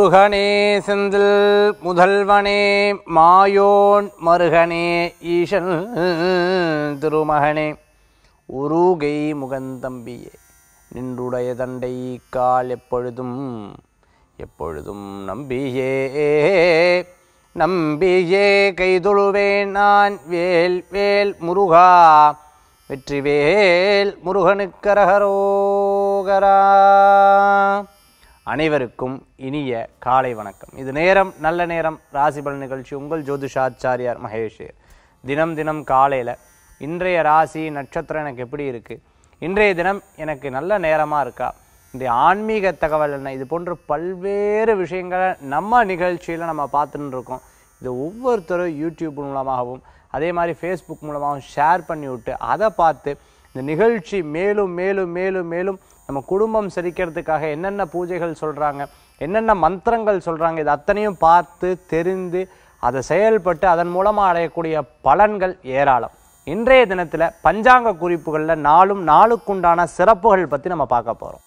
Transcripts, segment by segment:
முருகனே செந்தில் முதல்வனே மாயோன் மருகனே ஈசன் திருமகனே உருகை முகந்தம்பியே நின்றுடைய தண்டை கால் எப்பொழுதும் எப்பொழுதும் நம்பியே நம்பியே கைதொழுவேன் நான் வேல் வேல் முருகா வெற்றிவேல் முருகனுக்கரகரோகரா அனைவருக்கும் இனிய காலை வணக்கம் இது நேரம் நல்ல நேரம் ராசிபலன் நிகழ்ச்சி உங்கள் ஜோதிஷாச்சாரியார் மகேஷ் தினம் தினம் காலையில் இன்றைய ராசி நட்சத்திரம் எனக்கு எப்படி இருக்குது இன்றைய தினம் எனக்கு நல்ல நேரமாக இருக்கா இந்த ஆன்மீக தகவல் என்ன இது போன்ற பல்வேறு விஷயங்களை நம்ம நிகழ்ச்சியில் நம்ம பார்த்துன்னு இருக்கோம் இது ஒவ்வொருத்தரும் யூடியூப் மூலமாகவும் அதே மாதிரி ஃபேஸ்புக் மூலமாகவும் ஷேர் பண்ணி விட்டு அதை பார்த்து இந்த நிகழ்ச்சி மேலும் மேலும் மேலும் மேலும் நம்ம குடும்பம் செழிக்கிறதுக்காக என்னென்ன பூஜைகள் சொல்கிறாங்க என்னென்ன மந்திரங்கள் சொல்கிறாங்க இது அத்தனையும் பார்த்து தெரிந்து அதை செயல்பட்டு அதன் மூலமாக அடையக்கூடிய பலன்கள் ஏராளம் இன்றைய தினத்தில் பஞ்சாங்க குறிப்புகளில் நாளும் நாளுக்குண்டான சிறப்புகள் பற்றி நம்ம பார்க்க போகிறோம்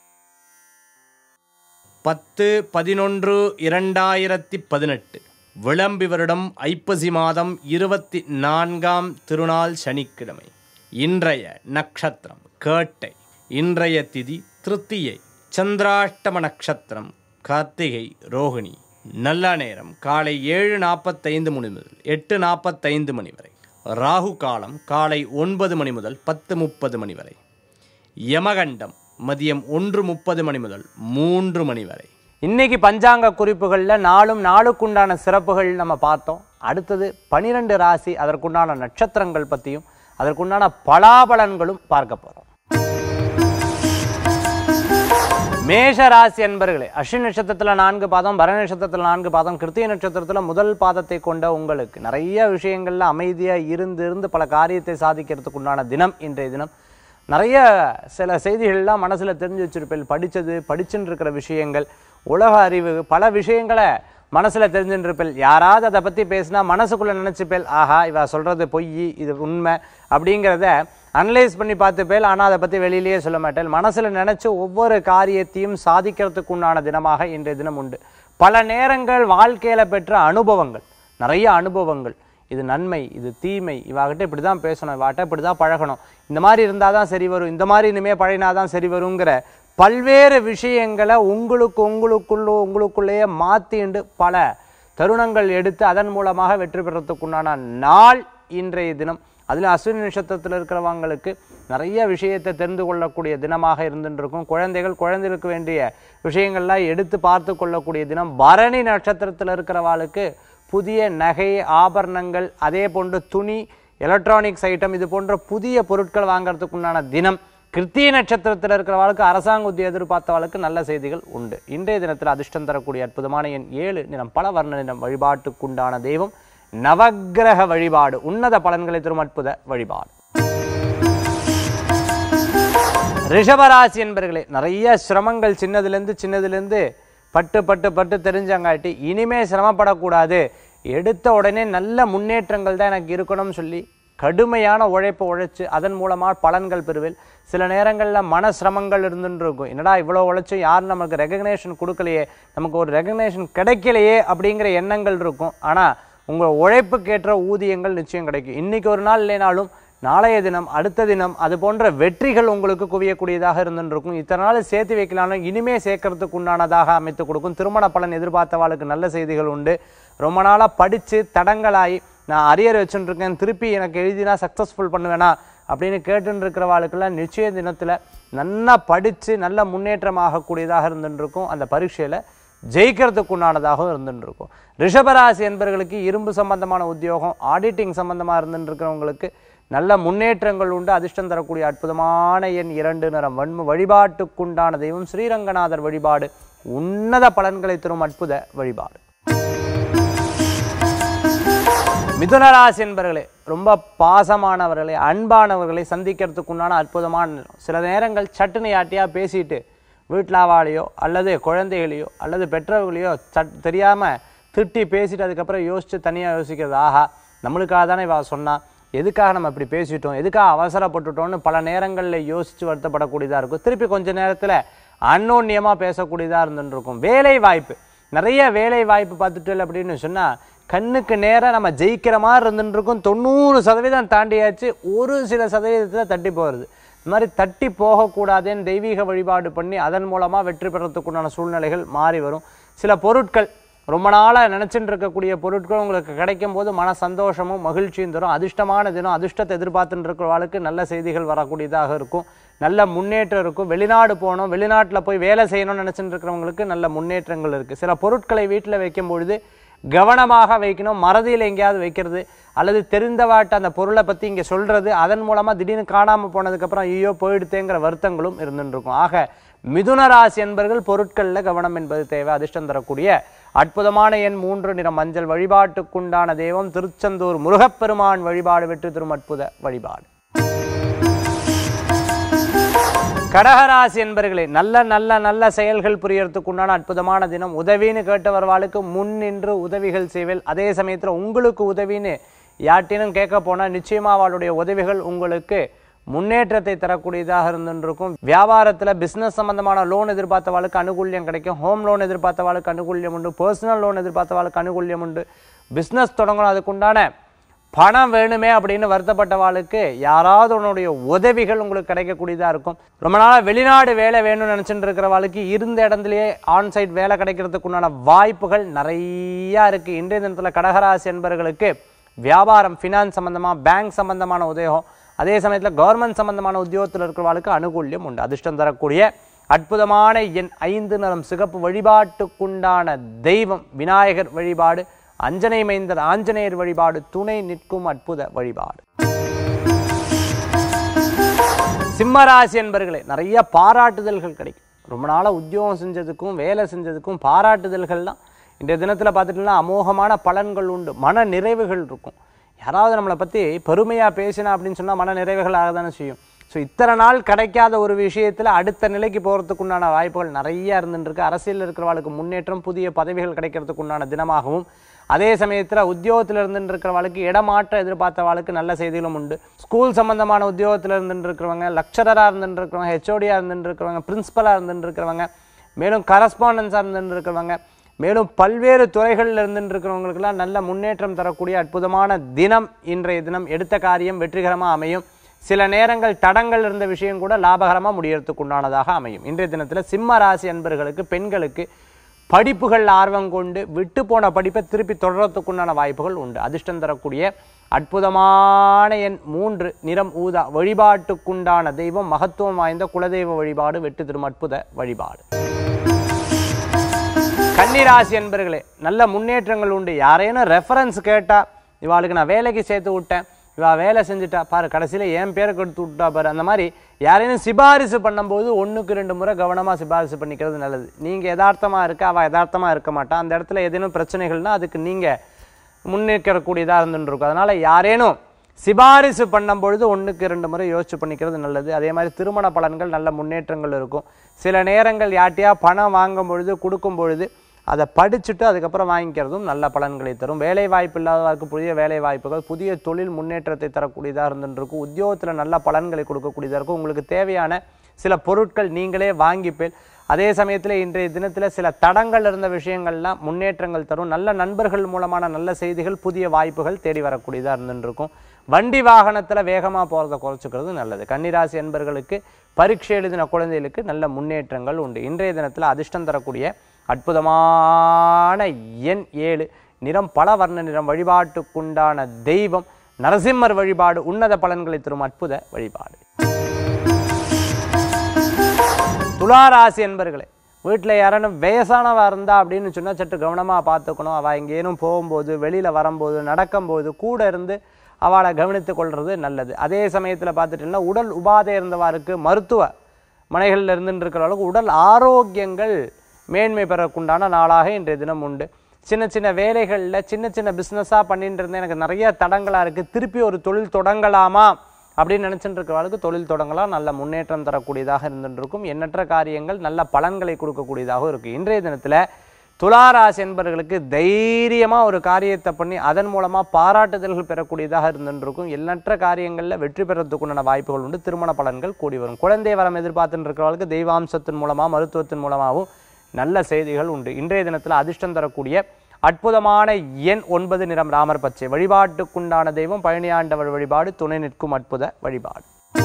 பத்து பதினொன்று இரண்டாயிரத்தி பதினெட்டு விளம்பி வருடம் ஐப்பசி மாதம் இருபத்தி நான்காம் திருநாள் சனிக்கிழமை இன்றைய நட்சத்திரம் கேட்டை இன்றைய திதி திருத்தியை சந்திராஷ்டம நட்சத்திரம் கார்த்திகை ரோகிணி நல்ல நேரம் காலை ஏழு நாற்பத்தைந்து மணி முதல் எட்டு நாற்பத்தைந்து மணி வரை ராகு காலம் காலை ஒன்பது மணி முதல் பத்து முப்பது மணி வரை யமகண்டம் மதியம் ஒன்று முப்பது மணி முதல் மூன்று மணி வரை இன்னைக்கு பஞ்சாங்க குறிப்புகளில் நாளும் நாளுக்குண்டான சிறப்புகள் நம்ம பார்த்தோம் அடுத்தது பனிரெண்டு ராசி அதற்குண்டான நட்சத்திரங்கள் பற்றியும் அதற்குண்டான பலாபலன்களும் பார்க்க போகிறோம் மேஷ ராசி என்பர்களே அஸ்வினி நட்சத்திரத்தில் நான்கு பாதம் பரண நட்சத்திரத்தில் நான்கு பாதம் கிருத்திய நட்சத்திரத்தில் முதல் பாதத்தை கொண்ட உங்களுக்கு நிறைய விஷயங்கள்ல அமைதியாக இருந்து இருந்து பல காரியத்தை சாதிக்கிறதுக்கு உண்டான தினம் இன்றைய தினம் நிறைய சில செய்திகள்லாம் மனசில் தெரிஞ்சு வச்சிருப்பேன் படித்தது படிச்சுன்னு இருக்கிற விஷயங்கள் உலக அறிவு பல விஷயங்களை மனசில் தெரிஞ்சுருப்பேன் யாராவது அதை பற்றி பேசினா மனசுக்குள்ளே நினச்சிப்பேல் ஆஹா இவ சொல்கிறது பொய் இது உண்மை அப்படிங்கிறத அனலைஸ் பண்ணி பார்த்துப்பேல் ஆனால் அதை பற்றி வெளியிலேயே சொல்ல மாட்டேன் மனசில் நினச்சி ஒவ்வொரு காரியத்தையும் சாதிக்கிறதுக்கு உண்டான தினமாக இன்றைய தினம் உண்டு பல நேரங்கள் வாழ்க்கையில் பெற்ற அனுபவங்கள் நிறைய அனுபவங்கள் இது நன்மை இது தீமை இவாகிட்ட இப்படி தான் பேசணும் இவாகிட்ட இப்படி தான் பழகணும் இந்த மாதிரி இருந்தால் தான் சரி வரும் இந்த மாதிரி இனிமேல் பழகினா தான் சரி வருங்கிற பல்வேறு விஷயங்களை உங்களுக்கு உங்களுக்குள்ள உங்களுக்குள்ளேயே மாற்றிண்டு பல தருணங்கள் எடுத்து அதன் மூலமாக வெற்றி பெறத்துக்குண்டான நாள் இன்றைய தினம் அதில் அஸ்வினி நட்சத்திரத்தில் இருக்கிறவங்களுக்கு நிறைய விஷயத்தை தெரிந்து கொள்ளக்கூடிய தினமாக இருந்துட்டு இருக்கும் குழந்தைகள் குழந்தைகளுக்கு வேண்டிய விஷயங்கள்லாம் எடுத்து பார்த்து கொள்ளக்கூடிய தினம் பரணி நட்சத்திரத்தில் இருக்கிறவாளுக்கு புதிய நகை ஆபரணங்கள் அதே போன்று துணி எலக்ட்ரானிக்ஸ் ஐட்டம் இது போன்ற புதிய பொருட்கள் வாங்குறதுக்கு உண்டான தினம் கிருத்திய நட்சத்திரத்தில் இருக்கிறவளுக்கு அரசாங்க உத்தியோக எதிர்பார்த்தவளுக்கு நல்ல செய்திகள் உண்டு இன்றைய தினத்தில் அதிர்ஷ்டம் தரக்கூடிய அற்புதமான எண் ஏழு நிறம் பல வர்ண நிறம் வழிபாட்டுக்குண்டான தெய்வம் நவக்கிரக வழிபாடு உன்னத பலன்களை தரும் அற்புத வழிபாடு ரிஷபராசி என்பர்களே நிறைய சிரமங்கள் சின்னதுலேருந்து சின்னதுலேருந்து பட்டு பட்டு பட்டு தெரிஞ்சங்காட்டி இனிமே சிரமப்படக்கூடாது எடுத்த உடனே நல்ல முன்னேற்றங்கள் தான் எனக்கு இருக்கணும்னு சொல்லி கடுமையான உழைப்பை உழைச்சு அதன் மூலமாக பலன்கள் பெறுவேன் சில நேரங்களில் மன சிரமங்கள் இருந்துன்னு இருக்கும் என்னடா இவ்வளோ உழைச்சும் யாரும் நமக்கு ரெகக்னேஷன் கொடுக்கலையே நமக்கு ஒரு ரெகக்னேஷன் கிடைக்கலையே அப்படிங்கிற எண்ணங்கள் இருக்கும் ஆனால் உங்கள் உழைப்புக்கேற்ற ஊதியங்கள் நிச்சயம் கிடைக்கும் இன்னைக்கு ஒரு நாள் இல்லைனாலும் நாளைய தினம் அடுத்த தினம் அது போன்ற வெற்றிகள் உங்களுக்கு குவியக்கூடியதாக இருந்துருக்கும் இத்தனை நாள் சேர்த்து வைக்கலாம்னு இனிமே சேர்க்கறதுக்கு உண்டானதாக அமைத்து கொடுக்கும் திருமண பலன் எதிர்பார்த்தவாளுக்கு நல்ல செய்திகள் உண்டு ரொம்ப நாளாக படித்து தடங்களாகி நான் அரியர் வச்சுட்டு இருக்கேன் திருப்பி எனக்கு எழுதினா சக்ஸஸ்ஃபுல் பண்ணுவேனா அப்படின்னு கேட்டுன்னு இருக்கிறவாளுக்கெல்லாம் நிச்சய தினத்தில் நல்லா படித்து நல்ல முன்னேற்றமாகக்கூடியதாக இருந்துட்டு இருக்கும் அந்த பரீட்சையில் ஜெயிக்கிறதுக்கு உண்டானதாகவும் இருந்துட்டு இருக்கும் ரிஷபராசி என்பவர்களுக்கு இரும்பு சம்பந்தமான உத்தியோகம் ஆடிட்டிங் சம்பந்தமாக இருந்துட்டு இருக்கிறவங்களுக்கு நல்ல முன்னேற்றங்கள் உண்டு அதிர்ஷ்டம் தரக்கூடிய அற்புதமான எண் இரண்டு நிறம் வன்மு வழிபாட்டுக்குண்டான தெய்வம் ஸ்ரீரங்கநாதர் வழிபாடு உன்னத பலன்களை தரும் அற்புத வழிபாடு மிதுனராசி என்பவர்களே ரொம்ப பாசமானவர்களை அன்பானவர்களை சந்திக்கிறதுக்குண்டான அற்புதமான நேரம் சில நேரங்கள் சட்டுன்னு யாட்டியா பேசிட்டு வீட்டிலாவாளையோ அல்லது குழந்தைகளையோ அல்லது பெற்றவர்களையோ சட் தெரியாமல் திட்டி பேசிட்டு அதுக்கப்புறம் யோசித்து தனியாக யோசிக்கிறது ஆஹா நம்மளுக்காக தானே இவ சொன்னா எதுக்காக நம்ம இப்படி பேசிட்டோம் எதுக்காக அவசரப்பட்டுட்டோம்னு பல நேரங்களில் யோசித்து வருத்தப்படக்கூடியதாக இருக்கும் திருப்பி கொஞ்ச நேரத்தில் அன்னோன்யமாக பேசக்கூடியதாக இருந்துட்டு இருக்கும் வேலை வாய்ப்பு நிறைய வேலை வாய்ப்பு பார்த்துட்டு அப்படின்னு சொன்னால் கண்ணுக்கு நேராக நம்ம ஜெயிக்கிற மாதிரி இருந்துட்டு இருக்கோம் தொண்ணூறு சதவீதம் தாண்டியாச்சு ஒரு சில சதவீதத்தில் தட்டி போகிறது இந்த மாதிரி தட்டி போகக்கூடாதுன்னு தெய்வீக வழிபாடு பண்ணி அதன் மூலமாக வெற்றி பெறத்துக்குண்டான சூழ்நிலைகள் மாறி வரும் சில பொருட்கள் ரொம்ப நாளாக நினச்சிட்டு இருக்கக்கூடிய பொருட்கள் உங்களுக்கு கிடைக்கும் போது மன சந்தோஷமும் மகிழ்ச்சியும் தரும் அதிர்ஷ்டமான தினம் அதிர்ஷ்டத்தை எதிர்பார்த்துட்டு இருக்கிறவளுக்கு நல்ல செய்திகள் வரக்கூடியதாக இருக்கும் நல்ல முன்னேற்றம் இருக்கும் வெளிநாடு போகணும் வெளிநாட்டில் போய் வேலை செய்யணும்னு நினச்சிட்டு இருக்கிறவங்களுக்கு நல்ல முன்னேற்றங்கள் இருக்குது சில பொருட்களை வீட்டில் வைக்கும் பொழுது கவனமாக வைக்கணும் மறதியில் எங்கேயாவது வைக்கிறது அல்லது தெரிந்தவாட்ட அந்த பொருளை பற்றி இங்கே சொல்கிறது அதன் மூலமாக திடீர்னு காணாமல் போனதுக்கப்புறம் ஐயோ போயிடுத்தேங்கிற வருத்தங்களும் இருந்துட்டு இருக்கும் ஆக மிதுன ராசி என்பர்கள் பொருட்களில் கவனம் என்பது தேவை அதிர்ஷ்டம் தரக்கூடிய அற்புதமான எண் மூன்று நிற மஞ்சள் வழிபாட்டுக்குண்டான தெய்வம் திருச்செந்தூர் முருகப்பெருமான் வழிபாடு வெற்றி தரும் அற்புத வழிபாடு கடகராசி என்பர்களே நல்ல நல்ல நல்ல செயல்கள் புரியறதுக்கு உண்டான அற்புதமான தினம் உதவின்னு கேட்டவர்களுக்கு முன் நின்று உதவிகள் செய்வேல் அதே சமயத்தில் உங்களுக்கு உதவின்னு யார்ட்டினும் கேட்க போனால் நிச்சயமா அவளுடைய உதவிகள் உங்களுக்கு முன்னேற்றத்தை தரக்கூடியதாக இருந்துருக்கும் வியாபாரத்தில் பிஸ்னஸ் சம்பந்தமான லோன் எதிர்பார்த்தவாளுக்கு அனுகூல்யம் கிடைக்கும் ஹோம் லோன் எதிர்பார்த்தவாளுக்கு அனுகூல்யம் உண்டு பர்சனல் லோன் எதிர்பார்த்தவாளுக்கு அனுகூல்யம் உண்டு பிஸ்னஸ் தொடங்கணும் அதுக்குண்டான பணம் வேணுமே அப்படின்னு வருத்தப்பட்டவாளுக்கு யாராவது உன்னுடைய உதவிகள் உங்களுக்கு கிடைக்கக்கூடியதாக இருக்கும் ரொம்ப நாளாக வெளிநாடு வேலை வேணும்னு நினச்சிட்டு இருக்கிறவாளுக்கு இருந்த இடத்துலையே ஆன்சைட் வேலை கிடைக்கிறதுக்கு உண்டான வாய்ப்புகள் நிறையா இருக்குது இன்றைய தினத்தில் கடகராசி என்பவர்களுக்கு வியாபாரம் ஃபினான்ஸ் சம்பந்தமாக பேங்க் சம்பந்தமான உதயம் அதே சமயத்தில் கவர்மெண்ட் சம்பந்தமான உத்தியோகத்தில் இருக்கிறவாளுக்கு அனுகூல்யம் உண்டு அதிர்ஷ்டம் தரக்கூடிய அற்புதமான எண் ஐந்து நிறம் சிகப்பு வழிபாட்டுக்குண்டான தெய்வம் விநாயகர் வழிபாடு அஞ்சனை மைந்தர் ஆஞ்சநேயர் வழிபாடு துணை நிற்கும் அற்புத வழிபாடு சிம்மராசி என்பர்களே நிறைய பாராட்டுதல்கள் கிடைக்கும் ரொம்ப நாளாக உத்தியோகம் செஞ்சதுக்கும் வேலை செஞ்சதுக்கும் பாராட்டுதல்கள்லாம் இன்றைய தினத்தில் பார்த்துட்டோம்னா அமோகமான பலன்கள் உண்டு மன நிறைவுகள் இருக்கும் யாராவது நம்மளை பற்றி பெருமையாக பேசினா அப்படின்னு சொன்னால் மன நிறைவுகளாக தானே செய்யும் ஸோ இத்தனை நாள் கிடைக்காத ஒரு விஷயத்தில் அடுத்த நிலைக்கு போகிறதுக்கு உண்டான வாய்ப்புகள் நிறைய இருந்துருக்கு அரசியலில் இருக்கிறவளுக்கு முன்னேற்றம் புதிய பதவிகள் கிடைக்கிறதுக்கு உண்டான தினமாகவும் அதே சமயத்தில் உத்தியோகத்தில் இருந்துட்டு இருக்கிறவளுக்கு இடமாற்றம் எதிர்பார்த்தவாளுக்கு நல்ல செய்திகளும் உண்டு ஸ்கூல் சம்பந்தமான உத்தியோகத்தில் இருந்துட்டு இருக்கிறவங்க லெக்சரராக இருந்துட்டு இருக்கிறவங்க ஹெச்ஓடியாக இருந்துட்டு இருக்கிறவங்க பிரின்ஸிபலாக இருந்துட்டு இருக்கிறவங்க மேலும் கரஸ்பாண்டன்ஸாக இருந்துட்டு இருக்கிறவங்க மேலும் பல்வேறு துறைகளில் இருந்துட்டு இருக்கிறவங்களுக்கெல்லாம் நல்ல முன்னேற்றம் தரக்கூடிய அற்புதமான தினம் இன்றைய தினம் எடுத்த காரியம் வெற்றிகரமாக அமையும் சில நேரங்கள் தடங்கள் இருந்த விஷயம் கூட லாபகரமாக முடியறதுக்கு உண்டானதாக அமையும் இன்றைய தினத்தில் சிம்ம ராசி அன்பர்களுக்கு பெண்களுக்கு படிப்புகள் ஆர்வம் கொண்டு விட்டு போன படிப்பை திருப்பி தொடரத்துக்குண்டான வாய்ப்புகள் உண்டு அதிர்ஷ்டம் தரக்கூடிய அற்புதமான எண் மூன்று நிறம் ஊதா வழிபாட்டுக்குண்டான தெய்வம் மகத்துவம் வாய்ந்த குலதெய்வ வழிபாடு வெட்டு திரும் அற்புத வழிபாடு கன்னிராசி என்பர்களே நல்ல முன்னேற்றங்கள் உண்டு யாரேனும் ரெஃபரன்ஸ் கேட்டா இவாளுக்கு நான் வேலைக்கு சேர்த்து விட்டேன் இவா வேலை செஞ்சுட்டா பாரு கடைசியில் என் பேரை கொடுத்து விட்டா பாரு அந்த மாதிரி யாரேனும் சிபாரிசு பண்ணும்போது ஒன்றுக்கு ரெண்டு முறை கவனமாக சிபாரிசு பண்ணிக்கிறது நல்லது நீங்கள் யதார்த்தமாக இருக்க அவள் யதார்த்தமாக இருக்க மாட்டா அந்த இடத்துல ஏதேனும் பிரச்சனைகள்னா அதுக்கு நீங்கள் முன்னேற்கக்கூடியதாக இருந்துட்டு இருக்கும் அதனால் யாரேனும் சிபாரிசு பண்ணும் பொழுது ஒன்றுக்கு ரெண்டு முறை யோசிச்சு பண்ணிக்கிறது நல்லது அதே மாதிரி திருமண பலன்கள் நல்ல முன்னேற்றங்கள் இருக்கும் சில நேரங்கள் யார்ட்டையா பணம் வாங்கும் பொழுது கொடுக்கும் பொழுது அதை படிச்சுட்டு அதுக்கப்புறம் வாங்கிக்கிறதும் நல்ல பலன்களை தரும் வேலை வாய்ப்பு இல்லாதவருக்கு புதிய வேலை வாய்ப்புகள் புதிய தொழில் முன்னேற்றத்தை தரக்கூடியதாக இருந்துருக்கும் உத்தியோகத்தில் நல்ல பலன்களை கொடுக்கக்கூடியதாக இருக்கும் உங்களுக்கு தேவையான சில பொருட்கள் நீங்களே வாங்கிப்பேன் அதே சமயத்தில் இன்றைய தினத்தில் சில தடங்கள் இருந்த விஷயங்கள்லாம் முன்னேற்றங்கள் தரும் நல்ல நண்பர்கள் மூலமான நல்ல செய்திகள் புதிய வாய்ப்புகள் தேடி வரக்கூடியதாக இருந்துருக்கும் வண்டி வாகனத்தில் வேகமாக போகிறத குறைச்சிக்கிறது நல்லது கன்னிராசி என்பர்களுக்கு பரீட்சை எழுதின குழந்தைகளுக்கு நல்ல முன்னேற்றங்கள் உண்டு இன்றைய தினத்தில் அதிர்ஷ்டம் தரக்கூடிய அற்புதமான எண் ஏழு நிறம் பல வர்ண நிறம் வழிபாட்டுக்குண்டான தெய்வம் நரசிம்மர் வழிபாடு உன்னத பலன்களை தரும் அற்புத வழிபாடு துளாராசி என்பர்களே வீட்டில் யாரானும் வயசானவா இருந்தா அப்படின்னு சொன்னால் சற்று கவனமாக பார்த்துக்கணும் அவள் எங்கேனும் போகும்போது வெளியில் வரும்போது நடக்கும்போது கூட இருந்து அவளை கவனித்து கொள்வது நல்லது அதே சமயத்தில் பார்த்துட்டீங்கன்னா உடல் உபாதை இருந்தவாருக்கு மருத்துவ மனைகளில் இருந்துட்டு இருக்கிறவங்களுக்கு உடல் ஆரோக்கியங்கள் மேன்மை பெறக்குண்டான நாளாக இன்றைய தினம் உண்டு சின்ன சின்ன வேலைகளில் சின்ன சின்ன பிஸ்னஸாக பண்ணிட்டு இருந்தேன் எனக்கு நிறைய தடங்களாக இருக்குது திருப்பி ஒரு தொழில் தொடங்கலாமா அப்படின்னு நினச்சிட்டு இருக்கிறவங்களுக்கு தொழில் தொடங்கலாம் நல்ல முன்னேற்றம் தரக்கூடியதாக இருந்துட்டு இருக்கும் எண்ணற்ற காரியங்கள் நல்ல பலன்களை கொடுக்கக்கூடியதாகவும் இருக்குது இன்றைய தினத்தில் துளாராசி என்பவர்களுக்கு தைரியமாக ஒரு காரியத்தை பண்ணி அதன் மூலமாக பாராட்டுதல்கள் பெறக்கூடியதாக இருந்துட்டு இருக்கும் எண்ணற்ற காரியங்களில் வெற்றி பெறத்துக்குண்டான வாய்ப்புகள் உண்டு திருமண பலன்கள் கூடி வரும் குழந்தை வரம் எதிர்பார்த்துட்டு இருக்கிறவர்களுக்கு தெய்வாம்சத்தின் மூலமாக மருத்துவத்தின் மூலமாகவும் நல்ல செய்திகள் உண்டு இன்றைய தினத்தில் அதிர்ஷ்டம் தரக்கூடிய அற்புதமான எண் ஒன்பது நிறம் ராமர் பச்சை வழிபாட்டுக்குண்டான தெய்வம் பழனியாண்டவர் வழிபாடு துணை நிற்கும் அற்புத வழிபாடு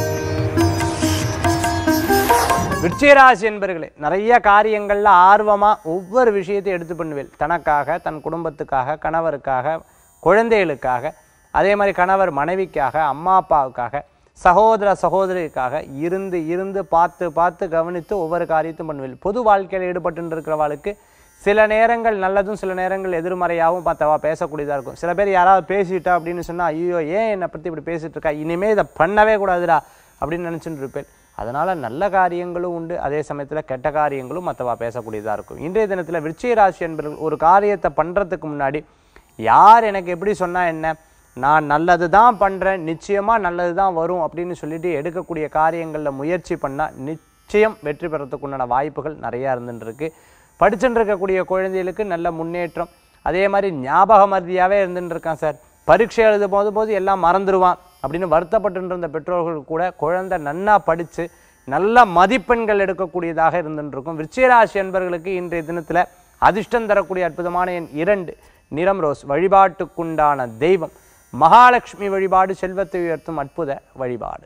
விருச்சிகராசி என்பர்களே நிறைய காரியங்கள்ல ஆர்வமா ஒவ்வொரு விஷயத்தையும் எடுத்து பண்ணுவேன் தனக்காக தன் குடும்பத்துக்காக கணவருக்காக குழந்தைகளுக்காக அதே மாதிரி கணவர் மனைவிக்காக அம்மா அப்பாவுக்காக சகோதர சகோதரிக்காக இருந்து இருந்து பார்த்து பார்த்து கவனித்து ஒவ்வொரு காரியத்தையும் பண்ணுவேன் பொது வாழ்க்கையில் ஈடுபட்டு இருக்கிறவாளுக்கு சில நேரங்கள் நல்லதும் சில நேரங்கள் எதிர்மறையாகவும் பார்த்தவா பேசக்கூடியதாக இருக்கும் சில பேர் யாராவது பேசிட்டா அப்படின்னு சொன்னா ஐயோ ஏன் என்னை பற்றி இப்படி பேசிட்டு இருக்கா இனிமே இதை பண்ணவே கூடாதுடா அப்படின்னு நினச்சிட்டு இருப்பேன் அதனால நல்ல காரியங்களும் உண்டு அதே சமயத்தில் கெட்ட காரியங்களும் மற்றவா பேசக்கூடியதாக இருக்கும் இன்றைய தினத்தில் விருச்சிக ராசி என்பவர்கள் ஒரு காரியத்தை பண்ணுறதுக்கு முன்னாடி யார் எனக்கு எப்படி சொன்னா என்ன நான் நல்லது தான் பண்ணுறேன் நிச்சயமாக நல்லது தான் வரும் அப்படின்னு சொல்லிட்டு எடுக்கக்கூடிய காரியங்களில் முயற்சி பண்ணால் நிச்சயம் வெற்றி பெறத்துக்கு உண்டான வாய்ப்புகள் நிறையா இருந்துட்டு இருக்கு படிச்சுட்டு இருக்கக்கூடிய குழந்தைகளுக்கு நல்ல முன்னேற்றம் அதே மாதிரி ஞாபக மருதியாகவே இருந்துட்டு இருக்கான் சார் பரீட்சை எழுதும் போது போது எல்லாம் மறந்துடுவான் அப்படின்னு வருத்தப்பட்டு இருந்த பெற்றோர்கள் கூட குழந்தை நன்னா படித்து நல்ல மதிப்பெண்கள் எடுக்கக்கூடியதாக இருந்துட்டு இருக்கும் விருச்சிகராசி என்பவர்களுக்கு இன்றைய தினத்தில் அதிர்ஷ்டம் தரக்கூடிய அற்புதமான எண் இரண்டு நிறம் ரோஸ் வழிபாட்டுக்குண்டான தெய்வம் மகாலட்சுமி வழிபாடு செல்வத்தை உயர்த்தும் அற்புத வழிபாடு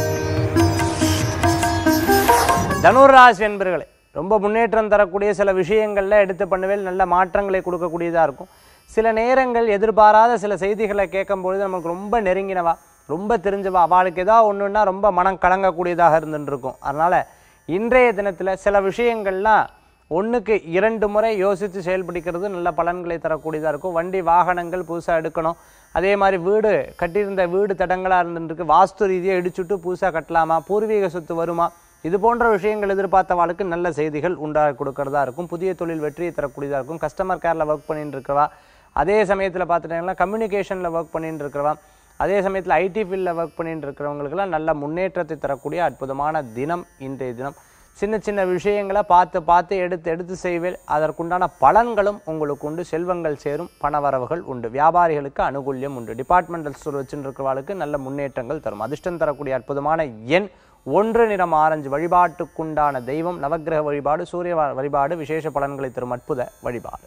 தனுராசி என்பர்களே ரொம்ப முன்னேற்றம் தரக்கூடிய சில விஷயங்கள்ல எடுத்து பண்ணுவேல் நல்ல மாற்றங்களை கொடுக்கக்கூடியதா இருக்கும் சில நேரங்கள் எதிர்பாராத சில செய்திகளை கேட்கும்பொழுது நமக்கு ரொம்ப நெருங்கினவா ரொம்ப தெரிஞ்சவா அவளுக்கு ஏதாவது ஒன்றுன்னா ரொம்ப மனம் கலங்கக்கூடியதாக இருந்துட்டு இருக்கும் அதனால இன்றைய தினத்துல சில விஷயங்கள்லாம் ஒண்ணுக்கு இரண்டு முறை யோசித்து செயல்படுகிறது நல்ல பலன்களை தரக்கூடியதாக இருக்கும் வண்டி வாகனங்கள் புதுசாக எடுக்கணும் அதே மாதிரி வீடு கட்டியிருந்த வீடு தடங்களாக இருந்துருக்கு வாஸ்து ரீதியாக இடிச்சுட்டு புதுசாக கட்டலாமா பூர்வீக சொத்து வருமா இது போன்ற விஷயங்கள் எதிர்பார்த்தவாளுக்கு நல்ல செய்திகள் உண்டாக கொடுக்கறதா இருக்கும் புதிய தொழில் வெற்றியை தரக்கூடியதாக இருக்கும் கஸ்டமர் கேரில் ஒர்க் பண்ணிட்டு இருக்கிறவா அதே சமயத்தில் பார்த்துட்டிங்கன்னா கம்யூனிகேஷனில் ஒர்க் பண்ணிட்டு இருக்கிறவா அதே சமயத்தில் ஐடி ஃபீல்டில் ஒர்க் பண்ணிட்டு இருக்கிறவங்களுக்கெல்லாம் நல்ல முன்னேற்றத்தை தரக்கூடிய அற்புதமான தினம் இன்றைய தினம் சின்ன சின்ன விஷயங்களை பார்த்து பார்த்து எடுத்து எடுத்து செய்வேல் அதற்குண்டான பலன்களும் உங்களுக்கு உண்டு செல்வங்கள் சேரும் பணவரவுகள் உண்டு வியாபாரிகளுக்கு அனுகூல்யம் உண்டு டிபார்ட்மெண்டல் ஸ்டோர் வச்சுட்டு இருக்கிறவர்களுக்கு நல்ல முன்னேற்றங்கள் தரும் அதிர்ஷ்டம் தரக்கூடிய அற்புதமான எண் ஒன்று நிறம் ஆரஞ்சு வழிபாட்டுக்குண்டான தெய்வம் நவக்கிரக வழிபாடு சூரிய வ- வழிபாடு விசேஷ பலன்களை தரும் அற்புத வழிபாடு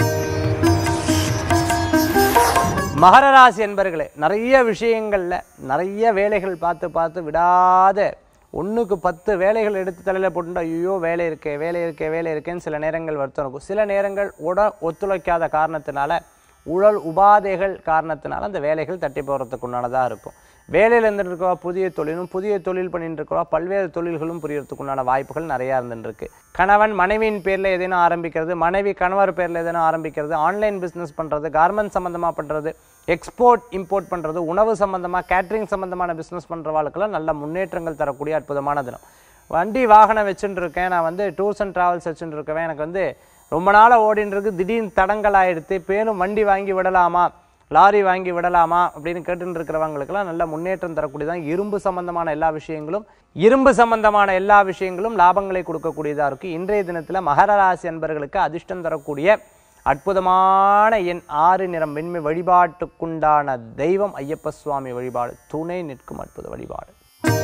மகர ராசி என்பர்களே நிறைய விஷயங்கள்ல நிறைய வேலைகள் பார்த்து பார்த்து விடாத ஒண்ணுக்கு பத்து வேலைகள் எடுத்து தலையில போட்டு ஐயோ வேலை இருக்கே வேலை இருக்கே வேலை இருக்கேன்னு சில நேரங்கள் வருத்தம் இருக்கும் சில நேரங்கள் உடல் ஒத்துழைக்காத காரணத்தினால உடல் உபாதைகள் காரணத்தினால அந்த வேலைகள் தட்டி போகிறதுக்கு உண்டானதாக இருக்கும் வேலையில் இருந்துட்டு இருக்கவா புதிய தொழிலும் புதிய தொழில் பண்ணிட்டு இருக்கவா பல்வேறு தொழில்களும் புரியறதுக்கு உண்டான வாய்ப்புகள் நிறையா இருந்துட்டு இருக்கு கணவன் மனைவியின் பேரில் ஏதேனும் ஆரம்பிக்கிறது மனைவி கணவர் பேரில் ஏதேனும் ஆரம்பிக்கிறது ஆன்லைன் பிஸ்னஸ் பண்ணுறது கார்மெண்ட் சம்மந்தமாக பண்ணுறது எக்ஸ்போர்ட் இம்போர்ட் பண்ணுறது உணவு சம்மந்தமாக கேட்ரிங் சம்மந்தமான பிஸ்னஸ் பண்ணுறவாளுக்கெல்லாம் நல்ல முன்னேற்றங்கள் தரக்கூடிய அற்புதமான தினம் வண்டி வாகனம் வச்சுட்டு இருக்கேன் நான் வந்து டூர்ஸ் அண்ட் ட்ராவல்ஸ் வச்சுட்டு இருக்கேன் எனக்கு வந்து ரொம்ப நாளாக ஓடின்னு இருக்கு திடீர்னு தடங்கள் ஆயிடுத்து பேரும் வண்டி வாங்கி விடலாமா லாரி வாங்கி விடலாமா அப்படின்னு கேட்டுட்டு இருக்கிறவங்களுக்கெல்லாம் நல்ல முன்னேற்றம் தரக்கூடியதான் இரும்பு சம்பந்தமான எல்லா விஷயங்களும் இரும்பு சம்பந்தமான எல்லா விஷயங்களும் லாபங்களை கொடுக்கக்கூடியதா இருக்கு இன்றைய தினத்துல மகர ராசி அன்பர்களுக்கு அதிர்ஷ்டம் தரக்கூடிய அற்புதமான எண் ஆறு நிறம் வெண்மை வழிபாட்டுக்குண்டான தெய்வம் ஐயப்ப சுவாமி வழிபாடு துணை நிற்கும் அற்புத வழிபாடு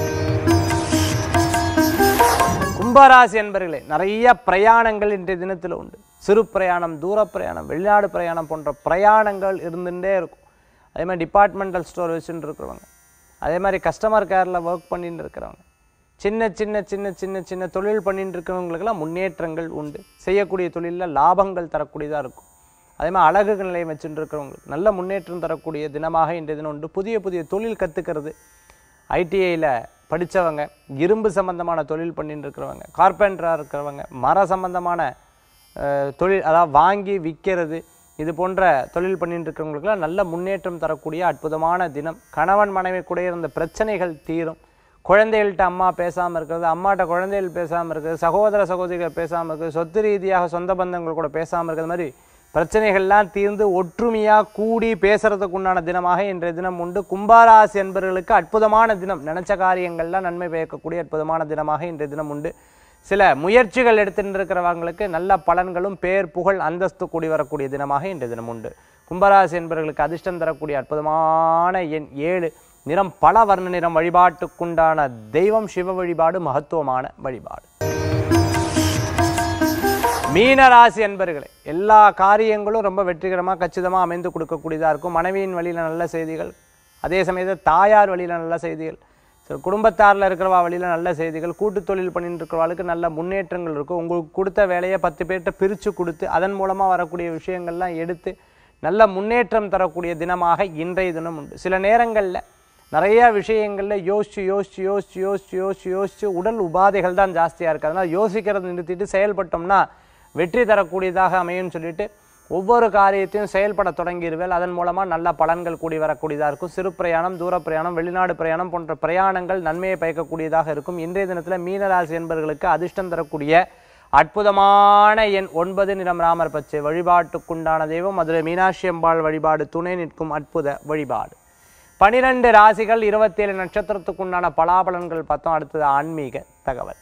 கும்பராசி என்பர்களே நிறைய பிரயாணங்கள் இன்றைய தினத்தில் உண்டு சிறு பிரயாணம் தூர பிரயாணம் வெளிநாடு பிரயாணம் போன்ற பிரயாணங்கள் இருந்துகிட்டே இருக்கும் அதே மாதிரி டிபார்ட்மெண்டல் ஸ்டோர் வச்சுட்டு இருக்கிறவங்க அதே மாதிரி கஸ்டமர் கேரில் ஒர்க் பண்ணிட்டு இருக்கிறவங்க சின்ன சின்ன சின்ன சின்ன சின்ன தொழில் பண்ணிட்டு இருக்கிறவங்களுக்கெல்லாம் முன்னேற்றங்கள் உண்டு செய்யக்கூடிய தொழிலில் லாபங்கள் தரக்கூடியதாக இருக்கும் அதே மாதிரி அழகு நிலையம் வச்சுட்டு இருக்கிறவங்களுக்கு நல்ல முன்னேற்றம் தரக்கூடிய தினமாக இன்றைய தினம் உண்டு புதிய புதிய தொழில் கற்றுக்கிறது ஐடிஐயில் படித்தவங்க இரும்பு சம்பந்தமான தொழில் பண்ணிட்டு இருக்கிறவங்க கார்பெண்டராக இருக்கிறவங்க மர சம்பந்தமான அஹ், தொழில் அதாவது வாங்கி விற்கிறது இது போன்ற தொழில் பண்ணிட்டு இருக்கிறவங்களுக்குலாம் நல்ல முன்னேற்றம் தரக்கூடிய அற்புதமான தினம் கணவன் மனைவி கூட இருந்த பிரச்சனைகள் தீரும் குழந்தைகள்கிட்ட அம்மா பேசாமல் இருக்கிறது அம்மாட்ட குழந்தைகள் பேசாமல் இருக்கிறது சகோதர சகோதரிகள் பேசாமல் இருக்கிறது சொத்து ரீதியாக சொந்த பந்தங்கள் கூட பேசாமல் இருக்கிறது மாதிரி பிரச்சனைகள்லாம் தீர்ந்து ஒற்றுமையாக கூடி பேசுறதுக்கு உண்டான தினமாக இன்றைய தினம் உண்டு கும்பாராசி என்பவர்களுக்கு அற்புதமான தினம் நினைச்ச காரியங்கள்லாம் நன்மை பயக்கக்கூடிய அற்புதமான தினமாக இன்றைய தினம் உண்டு சில முயற்சிகள் எடுத்துட்டு இருக்கிறவங்களுக்கு நல்ல பலன்களும் பேர் புகழ் அந்தஸ்து கூடி வரக்கூடிய தினமாக இன்றைய தினம் உண்டு கும்பராசி என்பவர்களுக்கு அதிர்ஷ்டம் தரக்கூடிய அற்புதமான எண் ஏழு நிறம் பல வர்ண நிறம் வழிபாட்டுக்குண்டான தெய்வம் சிவ வழிபாடு மகத்துவமான வழிபாடு மீனராசி அன்பர்களே எல்லா காரியங்களும் ரொம்ப வெற்றிகரமாக கச்சிதமாக அமைந்து கொடுக்கக்கூடியதாக இருக்கும் மனைவியின் வழியில் நல்ல செய்திகள் அதே சமயத்தில் தாயார் வழியில் நல்ல செய்திகள் சில குடும்பத்தாரில் இருக்கிறவா வழியில் நல்ல செய்திகள் கூட்டு தொழில் பண்ணிட்டு இருக்கிறவாளுக்கு நல்ல முன்னேற்றங்கள் இருக்கும் உங்களுக்கு கொடுத்த வேலையை பத்து பேர்கிட்ட பிரித்து கொடுத்து அதன் மூலமாக வரக்கூடிய விஷயங்கள்லாம் எடுத்து நல்ல முன்னேற்றம் தரக்கூடிய தினமாக இன்றைய தினம் உண்டு சில நேரங்களில் நிறைய விஷயங்களில் யோசிச்சு யோசிச்சு யோசிச்சு யோசிச்சு யோசிச்சு யோசிச்சு உடல் உபாதைகள் தான் ஜாஸ்தியாக இருக்குது அதனால் யோசிக்கிறத நிறுத்திட்டு செயல்பட்டோம்னா வெற்றி தரக்கூடியதாக அமையும்னு சொல்லிட்டு ஒவ்வொரு காரியத்தையும் செயல்பட தொடங்கிடுவேல் அதன் மூலமாக நல்ல பலன்கள் கூடி வரக்கூடியதாக இருக்கும் சிறு பிரயாணம் தூர பிரயாணம் வெளிநாடு பிரயாணம் போன்ற பிரயாணங்கள் நன்மையை பயக்கக்கூடியதாக இருக்கும் இன்றைய தினத்தில் மீனராசி என்பவர்களுக்கு அதிர்ஷ்டம் தரக்கூடிய அற்புதமான எண் ஒன்பது நிறம் ராமர் பச்சை வழிபாட்டுக்குண்டான தெய்வம் மதுரை மீனாட்சி அம்பாள் வழிபாடு துணை நிற்கும் அற்புத வழிபாடு பனிரெண்டு ராசிகள் இருபத்தேழு நட்சத்திரத்துக்குண்டான பலாபலன்கள் பார்த்தோம் அடுத்தது ஆன்மீக தகவல்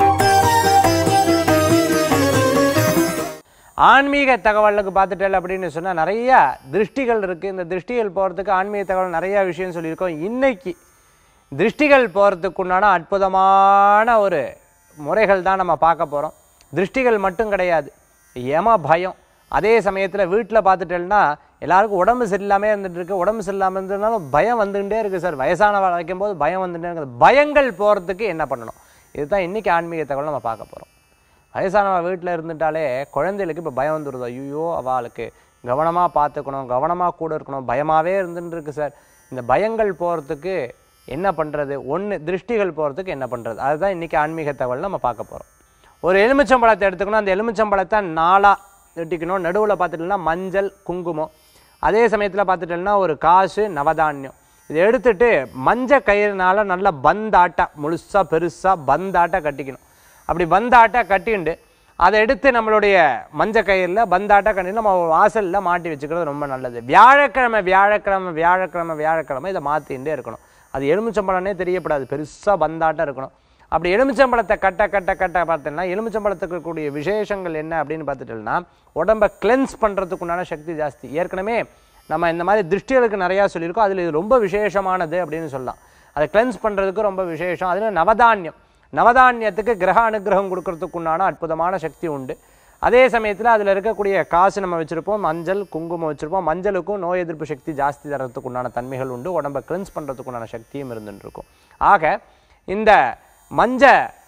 ஆன்மீக தகவலுக்கு பார்த்துட்டேன் அப்படின்னு சொன்னால் நிறைய திருஷ்டிகள் இருக்குது இந்த திருஷ்டிகள் போகிறதுக்கு ஆன்மீக தகவல் நிறைய விஷயம் சொல்லியிருக்கோம் இன்னைக்கு திருஷ்டிகள் போகிறதுக்குண்டான அற்புதமான ஒரு முறைகள் தான் நம்ம பார்க்க போகிறோம் திருஷ்டிகள் மட்டும் கிடையாது யம பயம் அதே சமயத்தில் வீட்டில் பார்த்துட்டேன்னா எல்லாருக்கும் உடம்பு சரியில்லாமல் இருந்துட்டு இருக்கு உடம்பு சரியில்லாமல் இருந்ததுனாலும் பயம் வந்துகிட்டே இருக்குது சார் வயசான வைக்கும்போது பயம் வந்துட்டே இருக்குது பயங்கள் போகிறதுக்கு என்ன பண்ணணும் இதுதான் இன்றைக்கி ஆன்மீக தகவல் நம்ம பார்க்க போகிறோம் வயசானவ வீட்டில் இருந்துட்டாலே குழந்தைகளுக்கு இப்போ பயம் வந்துடுது ஐயோ அவளுக்கு கவனமாக பார்த்துக்கணும் கவனமாக கூட இருக்கணும் பயமாகவே இருந்துட்டு இருக்கு சார் இந்த பயங்கள் போகிறதுக்கு என்ன பண்ணுறது ஒன்று திருஷ்டிகள் போகிறதுக்கு என்ன பண்ணுறது அதுதான் இன்றைக்கி ஆன்மீக தகவல் நம்ம பார்க்க போகிறோம் ஒரு எலுமிச்சம்பழத்தை எடுத்துக்கணும் அந்த எலுமிச்சம்பழத்தை நாலாக வெட்டிக்கணும் நடுவில் பார்த்துட்டோம்னா மஞ்சள் குங்குமம் அதே சமயத்தில் பார்த்துட்டோம்னா ஒரு காசு நவதானியம் இதை எடுத்துட்டு மஞ்சள் கயிறுனால நல்லா பந்தாட்டா முழுசாக பெருசாக பந்தாட்டா கட்டிக்கணும் அப்படி பந்தாட்டா கட்டிண்டு அதை எடுத்து நம்மளுடைய மஞ்சள் கயிறில் பந்தாட்டா கட்டி நம்ம வாசலில் மாட்டி வச்சுக்கிறது ரொம்ப நல்லது வியாழக்கிழமை வியாழக்கிழமை வியாழக்கிழமை வியாழக்கிழமை இதை மாற்றிகிட்டே இருக்கணும் அது எலுமிச்சம்பழம்னே தெரியப்படாது பெருசாக பந்தாட்டம் இருக்கணும் அப்படி எலுமிச்சம்பழத்தை கட்ட கட்ட கட்ட பார்த்தோம்னா எலுமிச்சம்பழத்துக்கு இருக்கக்கூடிய விசேஷங்கள் என்ன அப்படின்னு பார்த்துட்டோம்னா உடம்பை கிளென்ஸ் பண்ணுறதுக்கு உண்டான சக்தி ஜாஸ்தி ஏற்கனவே நம்ம இந்த மாதிரி திருஷ்டிகளுக்கு நிறையா சொல்லியிருக்கோம் அதில் இது ரொம்ப விசேஷமானது அப்படின்னு சொல்லலாம் அதை கிளென்ஸ் பண்ணுறதுக்கு ரொம்ப விசேஷம் அதில் நவதானியம் நவதானியத்துக்கு கிரக அனுகிரகம் கொடுக்கறதுக்கு உண்டான அற்புதமான சக்தி உண்டு அதே சமயத்தில் அதில் இருக்கக்கூடிய காசு நம்ம வச்சுருப்போம் மஞ்சள் குங்குமம் வச்சுருப்போம் மஞ்சளுக்கும் நோய் எதிர்ப்பு சக்தி ஜாஸ்தி தரத்துக்கு உண்டான தன்மைகள் உண்டு உடம்பை கிளென்ஸ் பண்ணுறதுக்கு உண்டான சக்தியும் இருந்துட்டு இருக்கும் ஆக இந்த மஞ்ச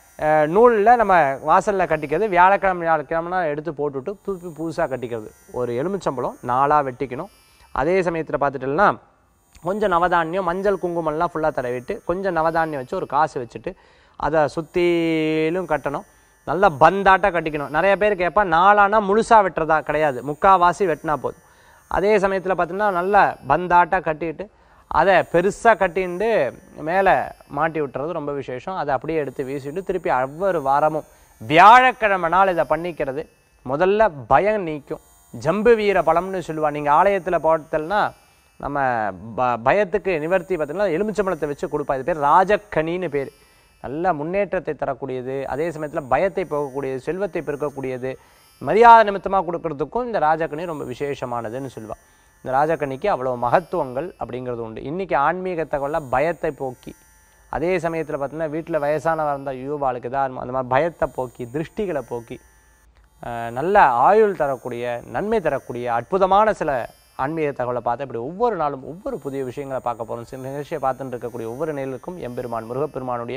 நூலில் நம்ம வாசலில் கட்டிக்கிறது வியாழக்கிழமை வியாழக்கிழமைனா எடுத்து போட்டுவிட்டு திருப்பி புதுசாக கட்டிக்கிறது ஒரு எலுமிச்சம்பழம் நாலாக வெட்டிக்கணும் அதே சமயத்தில் பார்த்துட்டோம்னா கொஞ்சம் நவதானியம் மஞ்சள் குங்குமம்லாம் ஃபுல்லாக தடவிட்டு கொஞ்சம் நவதானியம் வச்சு ஒரு காசு வச்சுட்டு அதை சுற்றிலும் கட்டணும் நல்லா பந்தாட்டாக கட்டிக்கணும் நிறைய பேர் கேட்பா நாலானா முழுசாக வெட்டுறதா கிடையாது முக்காவாசி வெட்டினா போதும் அதே சமயத்தில் பார்த்தீங்கன்னா நல்லா பந்தாட்டாக கட்டிட்டு அதை பெருசாக கட்டிண்டு மேலே மாட்டி விட்டுறது ரொம்ப விசேஷம் அதை அப்படியே எடுத்து வீசிட்டு திருப்பி ஒவ்வொரு வாரமும் வியாழக்கிழமை நாள் இதை பண்ணிக்கிறது முதல்ல பயம் நீக்கும் ஜம்பு வீர பழம்னு சொல்லுவா நீங்கள் ஆலயத்தில் போட்டல்னா நம்ம ப பயத்துக்கு நிவர்த்தி பார்த்தீங்கன்னா எலுமிச்சம்பழத்தை வச்சு கொடுப்பா இது பேர் ராஜக்கனின்னு பேர் நல்ல முன்னேற்றத்தை தரக்கூடியது அதே சமயத்தில் பயத்தை போகக்கூடியது செல்வத்தை பெருக்கக்கூடியது மரியாதை நிமித்தமாக கொடுக்கறதுக்கும் இந்த ராஜக்கனி ரொம்ப விசேஷமானதுன்னு சொல்லுவாள் இந்த ராஜக்கண்ணிக்கு அவ்வளோ மகத்துவங்கள் அப்படிங்கிறது உண்டு இன்றைக்கி ஆன்மீக தகவலில் பயத்தை போக்கி அதே சமயத்தில் பார்த்தீங்கன்னா வீட்டில் வயசானவர் இருந்தால் யூபாளுக்கு தான் அந்த மாதிரி பயத்தை போக்கி திருஷ்டிகளை போக்கி அஹ், நல்ல ஆயுள் தரக்கூடிய நன்மை தரக்கூடிய அற்புதமான சில ஆன்மீக தகவலை பார்த்து இப்படி ஒவ்வொரு நாளும் ஒவ்வொரு புதிய விஷயங்களை பார்க்க போகிறோம் சில நிகழ்ச்சியை பார்த்துட்டு இருக்கக்கூடிய ஒவ்வொரு நேர்களுக்கும் எம்பெருமான் முருகப்பெருமானுடைய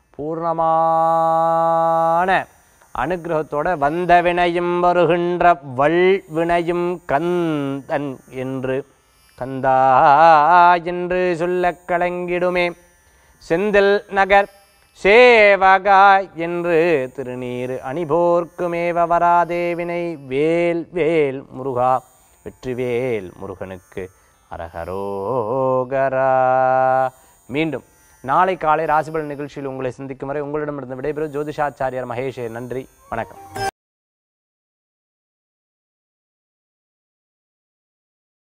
பூர்ணமான அனுகிரகத்தோட வந்த வினையும் வருகின்ற வல் வினையும் கந்தன் என்று கந்தா என்று சொல்லக் கலங்கிடுமே செந்தில் நகர் சேவகா என்று திருநீர் அணிபோர்க்குமேவ வராதேவினை வேல் வேல் முருகா வெற்றிவேல் முருகனுக்கு அரகரோகரா மீண்டும் நாளை காலை ராசிபலன் நிகழ்ச்சியில் உங்களை சந்திக்கும் வரை உங்களிடமிருந்து விடைபெறும் ஜோதிஷாச்சாரியார் மகேஷே நன்றி வணக்கம்